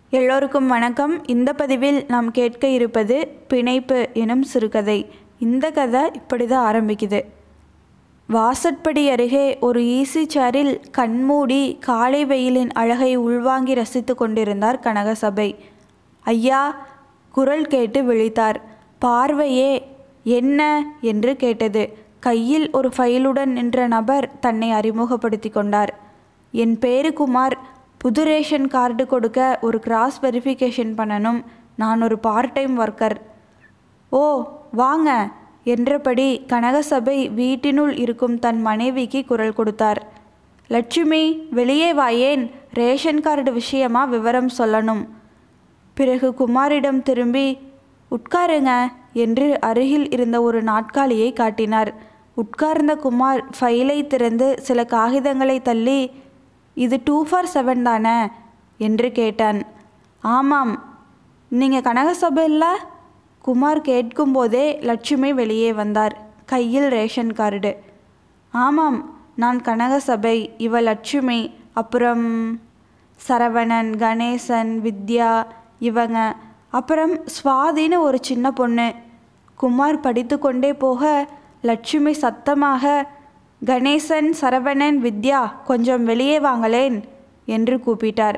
எல்லோருக்கும் வணக்கம் இந்த பதிவில் நாம் கேட்க இருப்பது பிணைப்பு எனும் சிறுகதை இந்த கதை இப்படி தான் ஆரம்பிக்குது வாசற்படி அருகே ஒரு ஈசி சேரில் கண்மூடி காலை வெயிலின் அழகை உள்வாங்கி ரசித்து கொண்டிருந்தார் கனகசபை ஐயா குரல் கேட்டு விழித்தார் பார்வையே என்ன என்று கேட்டது கையில் ஒரு ஃபைலுடன் நின்ற நபர் தன்னை அறிமுகப்படுத்தி கொண்டார் என் பேரு குமார் புது ரேஷன் கார்டு கொடுக்க ஒரு கிராஸ் வெரிஃபிகேஷன் பண்ணணும் நான் ஒரு பார்ட் டைம் ஒர்க்கர் ஓ வாங்க என்றபடி கனகசபை வீட்டினுள் இருக்கும் தன் மனைவிக்கு குரல் கொடுத்தார் லட்சுமி வெளியே வாயேன் ரேஷன் கார்டு விஷயமா விவரம் சொல்லணும் பிறகு குமாரிடம் திரும்பி உட்காருங்க என்று அருகில் இருந்த ஒரு நாட்காலியை காட்டினார் உட்கார்ந்த குமார் ஃபைலை திறந்து சில காகிதங்களை தள்ளி இது டூ ஃபார் செவன் தானே என்று கேட்டான் ஆமாம் நீங்கள் கனகசபையில் குமார் கேட்கும்போதே லட்சுமி வெளியே வந்தார் கையில் ரேஷன் கார்டு ஆமாம் நான் கனகசபை இவ லட்சுமி அப்புறம் சரவணன் கணேசன் வித்யா இவங்க அப்புறம் சுவாதின்னு ஒரு சின்ன பொண்ணு குமார் படித்து கொண்டே போக லட்சுமி சத்தமாக கணேசன் சரவணன் வித்யா கொஞ்சம் வெளியே வாங்களேன் என்று கூப்பிட்டார்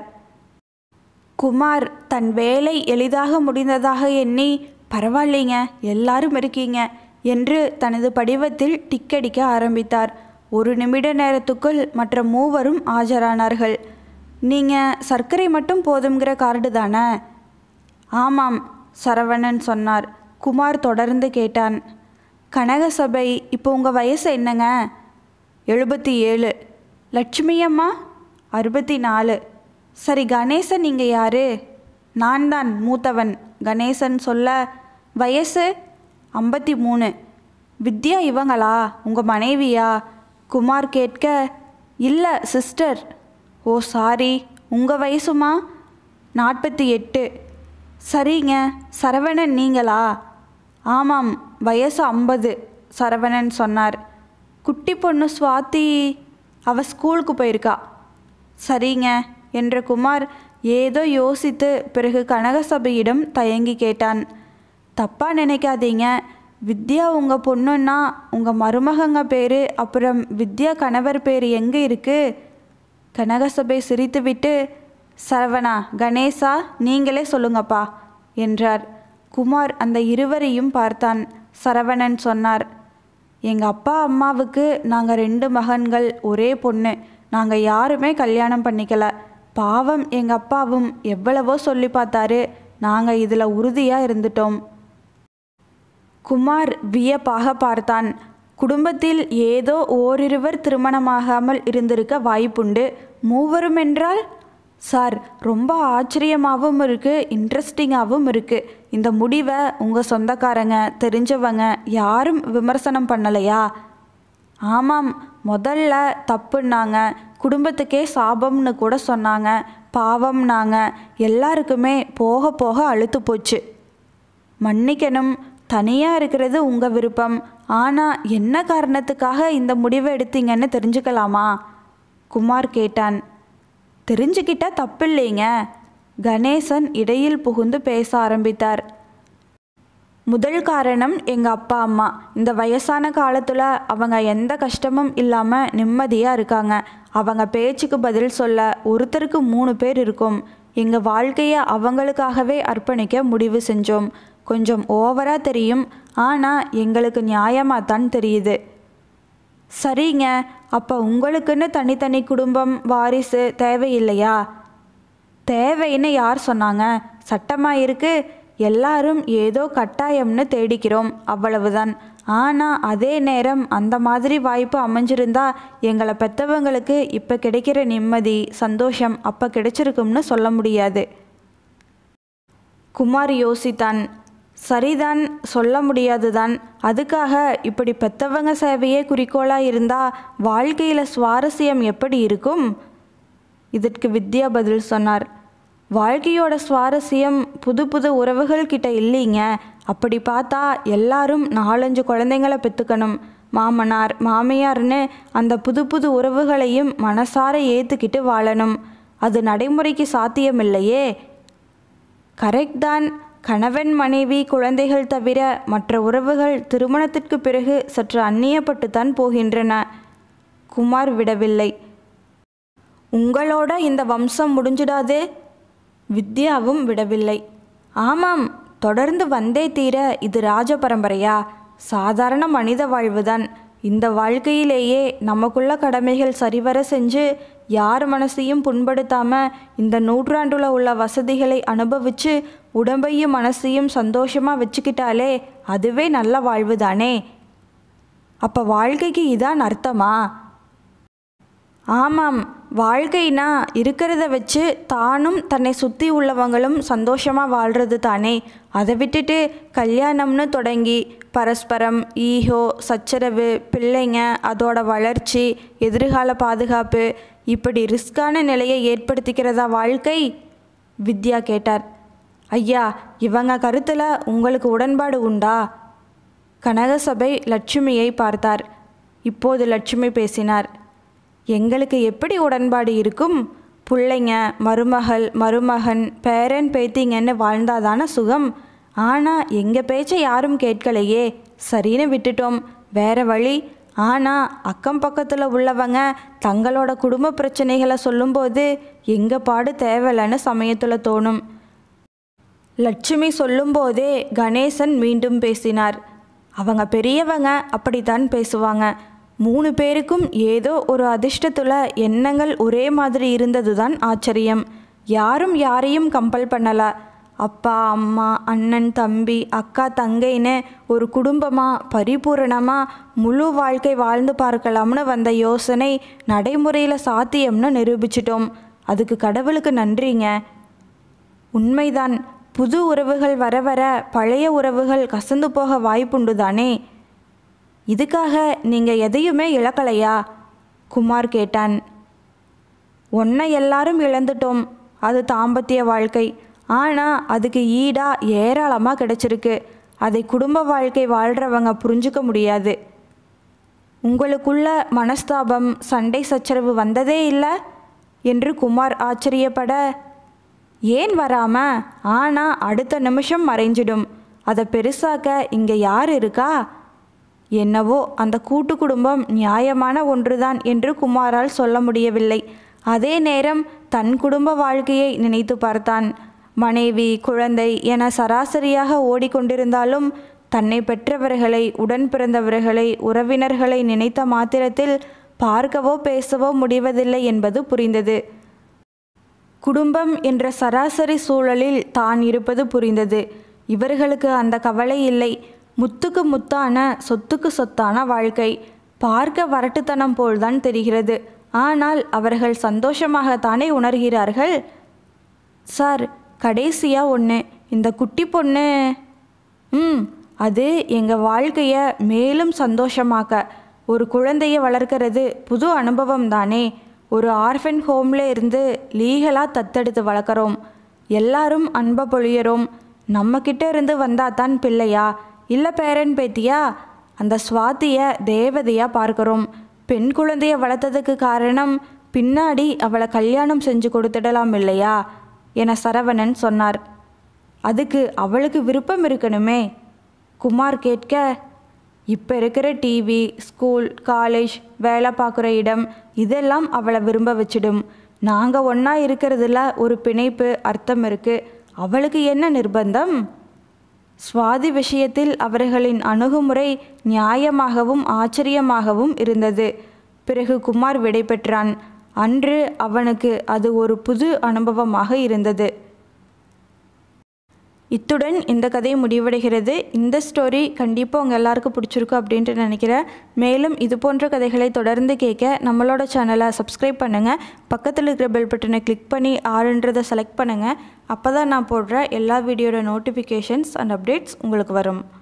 குமார் தன் வேலை எளிதாக முடிந்ததாக எண்ணி பரவாயில்லைங்க எல்லாரும் இருக்கீங்க என்று தனது படிவத்தில் டிக்கடிக்க ஆரம்பித்தார் ஒரு நிமிட நேரத்துக்குள் மற்ற மூவரும் ஆஜரானார்கள் நீங்கள் சர்க்கரை மட்டும் போதுங்கிற கார்டு தானே ஆமாம் சரவணன் சொன்னார் குமார் தொடர்ந்து கேட்டான் கனகசபை இப்போ உங்கள் வயசு என்னங்க எழுபத்தி ஏழு லட்சுமி அம்மா அறுபத்தி நாலு சரி கணேசன் நீங்கள் யாரு நான் தான் மூத்தவன் கணேசன் சொல்ல வயசு ஐம்பத்தி மூணு வித்யா இவங்களா உங்கள் மனைவியா குமார் கேட்க இல்லை சிஸ்டர் ஓ சாரி உங்கள் வயசுமா நாற்பத்தி எட்டு சரிங்க சரவணன் நீங்களா ஆமாம் வயசு ஐம்பது சரவணன் சொன்னார் குட்டி பொண்ணு சுவாதி அவ ஸ்கூலுக்கு போயிருக்கா சரிங்க என்ற குமார் ஏதோ யோசித்து பிறகு கனகசபையிடம் தயங்கி கேட்டான் தப்பாக நினைக்காதீங்க வித்யா உங்கள் பொண்ணுன்னா உங்கள் மருமகங்க பேர் அப்புறம் வித்யா கணவர் பேர் எங்கே இருக்குது கனகசபை சிரித்துவிட்டு சரவணா கணேசா நீங்களே சொல்லுங்கப்பா என்றார் குமார் அந்த இருவரையும் பார்த்தான் சரவணன் சொன்னார் எங்கள் அப்பா அம்மாவுக்கு நாங்கள் ரெண்டு மகன்கள் ஒரே பொண்ணு நாங்கள் யாருமே கல்யாணம் பண்ணிக்கல பாவம் எங்கள் அப்பாவும் எவ்வளவோ சொல்லி பார்த்தாரு நாங்கள் இதில் உறுதியாக இருந்துட்டோம் குமார் வியப்பாக பார்த்தான் குடும்பத்தில் ஏதோ ஓரிருவர் திருமணமாகாமல் இருந்திருக்க வாய்ப்புண்டு மூவரும் என்றால் சார் ரொம்ப ஆச்சரியமாகவும் இருக்குது இன்ட்ரெஸ்டிங்காகவும் இருக்குது இந்த முடிவை உங்கள் சொந்தக்காரங்க தெரிஞ்சவங்க யாரும் விமர்சனம் பண்ணலையா ஆமாம் முதல்ல தப்புன்னாங்க குடும்பத்துக்கே சாபம்னு கூட சொன்னாங்க பாவம்னாங்க எல்லாருக்குமே போக போக அழுத்து போச்சு மன்னிக்கணும் தனியாக இருக்கிறது உங்கள் விருப்பம் ஆனால் என்ன காரணத்துக்காக இந்த முடிவை எடுத்தீங்கன்னு தெரிஞ்சுக்கலாமா குமார் கேட்டான் தெரிஞ்சுக்கிட்டா தப்பில்லைங்க கணேசன் இடையில் புகுந்து பேச ஆரம்பித்தார் முதல் காரணம் எங்கள் அப்பா அம்மா இந்த வயசான காலத்தில் அவங்க எந்த கஷ்டமும் இல்லாமல் நிம்மதியாக இருக்காங்க அவங்க பேச்சுக்கு பதில் சொல்ல ஒருத்தருக்கு மூணு பேர் இருக்கும் எங்கள் வாழ்க்கையை அவங்களுக்காகவே அர்ப்பணிக்க முடிவு செஞ்சோம் கொஞ்சம் ஓவராக தெரியும் ஆனால் எங்களுக்கு நியாயமாக தான் தெரியுது சரிங்க அப்போ உங்களுக்குன்னு தனித்தனி குடும்பம் வாரிசு தேவையில்லையா தேவைன்னு யார் சொன்னாங்க சட்டமாக இருக்கு எல்லாரும் ஏதோ கட்டாயம்னு தேடிக்கிறோம் அவ்வளவுதான் ஆனால் அதே நேரம் அந்த மாதிரி வாய்ப்பு அமைஞ்சிருந்தா எங்களை பெற்றவங்களுக்கு இப்போ கிடைக்கிற நிம்மதி சந்தோஷம் அப்போ கிடைச்சிருக்கும்னு சொல்ல முடியாது குமார் யோசித்தான் சரிதான் சொல்ல முடியாதுதான் அதுக்காக இப்படி பெத்தவங்க சேவையே குறிக்கோளாக இருந்தால் வாழ்க்கையில் சுவாரஸ்யம் எப்படி இருக்கும் இதற்கு வித்யா பதில் சொன்னார் வாழ்க்கையோட சுவாரஸ்யம் புது புது உறவுகள் கிட்ட இல்லைங்க அப்படி பார்த்தா எல்லாரும் நாலஞ்சு குழந்தைங்கள பெற்றுக்கணும் மாமனார் மாமியார்னு அந்த புது புது உறவுகளையும் மனசார ஏற்றுக்கிட்டு வாழணும் அது நடைமுறைக்கு சாத்தியமில்லையே கரெக்ட் தான் கணவன் மனைவி குழந்தைகள் தவிர மற்ற உறவுகள் திருமணத்திற்கு பிறகு சற்று அந்நியப்பட்டுத்தான் போகின்றன குமார் விடவில்லை உங்களோட இந்த வம்சம் முடிஞ்சிடாதே வித்யாவும் விடவில்லை ஆமாம் தொடர்ந்து வந்தே தீர இது ராஜ பரம்பரையா சாதாரண மனித வாழ்வுதான் இந்த வாழ்க்கையிலேயே நமக்குள்ள கடமைகள் சரிவர செஞ்சு யார் மனசையும் புண்படுத்தாம இந்த நூற்றாண்டுல உள்ள வசதிகளை அனுபவிச்சு உடம்பையும் மனசையும் சந்தோஷமா வச்சுக்கிட்டாலே அதுவே நல்ல வாழ்வு தானே அப்ப வாழ்க்கைக்கு இதான் அர்த்தமா ஆமாம் வாழ்க்கைனா இருக்கிறத வச்சு தானும் தன்னை சுற்றி உள்ளவங்களும் சந்தோஷமாக வாழ்கிறது தானே அதை விட்டுட்டு கல்யாணம்னு தொடங்கி பரஸ்பரம் ஈகோ சச்சரவு பிள்ளைங்க அதோட வளர்ச்சி எதிர்கால பாதுகாப்பு இப்படி ரிஸ்கான நிலையை ஏற்படுத்திக்கிறதா வாழ்க்கை வித்யா கேட்டார் ஐயா இவங்க கருத்தில் உங்களுக்கு உடன்பாடு உண்டா கனகசபை லட்சுமியை பார்த்தார் இப்போது லட்சுமி பேசினார் எங்களுக்கு எப்படி உடன்பாடு இருக்கும் பிள்ளைங்க மருமகள் மருமகன் பேரன் பேத்திங்கன்னு வாழ்ந்தாதான சுகம் ஆனால் எங்கள் பேச்சை யாரும் கேட்கலையே சரின்னு விட்டுட்டோம் வேற வழி ஆனால் அக்கம் பக்கத்தில் உள்ளவங்க தங்களோட குடும்ப பிரச்சனைகளை சொல்லும்போது எங்கள் பாடு தேவையில்லைன்னு சமயத்தில் தோணும் லட்சுமி சொல்லும்போதே கணேசன் மீண்டும் பேசினார் அவங்க பெரியவங்க அப்படித்தான் பேசுவாங்க மூணு பேருக்கும் ஏதோ ஒரு அதிர்ஷ்டத்துல எண்ணங்கள் ஒரே மாதிரி இருந்தது தான் ஆச்சரியம் யாரும் யாரையும் கம்பல் பண்ணல அப்பா அம்மா அண்ணன் தம்பி அக்கா தங்கைன்னு ஒரு குடும்பமாக பரிபூரணமாக முழு வாழ்க்கை வாழ்ந்து பார்க்கலாம்னு வந்த யோசனை நடைமுறையில் சாத்தியம்னு நிரூபிச்சிட்டோம் அதுக்கு கடவுளுக்கு நன்றிங்க உண்மைதான் புது உறவுகள் வர வர பழைய உறவுகள் கசந்து போக வாய்ப்புண்டு தானே இதுக்காக நீங்கள் எதையுமே இழக்கலையா குமார் கேட்டான் ஒன்றை எல்லாரும் இழந்துட்டோம் அது தாம்பத்திய வாழ்க்கை ஆனால் அதுக்கு ஈடாக ஏராளமாக கிடைச்சிருக்கு அதை குடும்ப வாழ்க்கை வாழ்கிறவங்க புரிஞ்சுக்க முடியாது உங்களுக்குள்ள மனஸ்தாபம் சண்டை சச்சரவு வந்ததே இல்லை என்று குமார் ஆச்சரியப்பட ஏன் வராம ஆனால் அடுத்த நிமிஷம் மறைஞ்சிடும் அதை பெருசாக்க இங்கே யார் இருக்கா என்னவோ அந்த கூட்டு குடும்பம் நியாயமான ஒன்றுதான் என்று குமாரால் சொல்ல முடியவில்லை அதே நேரம் தன் குடும்ப வாழ்க்கையை நினைத்து பார்த்தான் மனைவி குழந்தை என சராசரியாக ஓடிக்கொண்டிருந்தாலும் தன்னை பெற்றவர்களை உடன் பிறந்தவர்களை உறவினர்களை நினைத்த மாத்திரத்தில் பார்க்கவோ பேசவோ முடிவதில்லை என்பது புரிந்தது குடும்பம் என்ற சராசரி சூழலில் தான் இருப்பது புரிந்தது இவர்களுக்கு அந்த கவலை இல்லை முத்துக்கு முத்தான சொத்துக்கு சொத்தான வாழ்க்கை பார்க்க வரட்டுத்தனம் போல்தான் தெரிகிறது ஆனால் அவர்கள் சந்தோஷமாகத்தானே உணர்கிறார்கள் சார் கடைசியா ஒன்று இந்த குட்டி பொண்ணு ம் அது எங்கள் வாழ்க்கையை மேலும் சந்தோஷமாக்க ஒரு குழந்தையை வளர்க்கறது புது அனுபவம் தானே ஒரு ஆர்ஃபன் ஹோம்ல இருந்து லீகலாக தத்தெடுத்து வளர்க்குறோம் எல்லாரும் அன்பை பொழியறோம் நம்மக்கிட்ட இருந்து வந்தால் தான் பிள்ளையா இல்லை பேரன் பேத்தியா அந்த சுவாத்தியை தேவதையா பார்க்குறோம் பெண் குழந்தைய வளர்த்ததுக்கு காரணம் பின்னாடி அவளை கல்யாணம் செஞ்சு கொடுத்துடலாம் இல்லையா என சரவணன் சொன்னார் அதுக்கு அவளுக்கு விருப்பம் இருக்கணுமே குமார் கேட்க இப்போ இருக்கிற டிவி ஸ்கூல் காலேஜ் வேலை பார்க்குற இடம் இதெல்லாம் அவளை விரும்ப வச்சிடும் நாங்கள் ஒன்றா இருக்கிறதுல ஒரு பிணைப்பு அர்த்தம் இருக்குது அவளுக்கு என்ன நிர்பந்தம் சுவாதி விஷயத்தில் அவர்களின் அணுகுமுறை நியாயமாகவும் ஆச்சரியமாகவும் இருந்தது பிறகு குமார் விடை பெற்றான் அன்று அவனுக்கு அது ஒரு புது அனுபவமாக இருந்தது இத்துடன் இந்த கதை முடிவடைகிறது இந்த ஸ்டோரி கண்டிப்பாக உங்கள் எல்லாருக்கும் பிடிச்சிருக்கும் அப்படின்ட்டு நினைக்கிறேன் மேலும் இது போன்ற கதைகளை தொடர்ந்து கேட்க நம்மளோட சேனலை சப்ஸ்கிரைப் பண்ணுங்கள் பக்கத்தில் இருக்கிற பெல் பட்டனை கிளிக் பண்ணி ஆறுன்றதை செலக்ட் பண்ணுங்கள் அப்போ தான் நான் போடுற எல்லா வீடியோட நோட்டிஃபிகேஷன்ஸ் அண்ட் அப்டேட்ஸ் உங்களுக்கு வரும்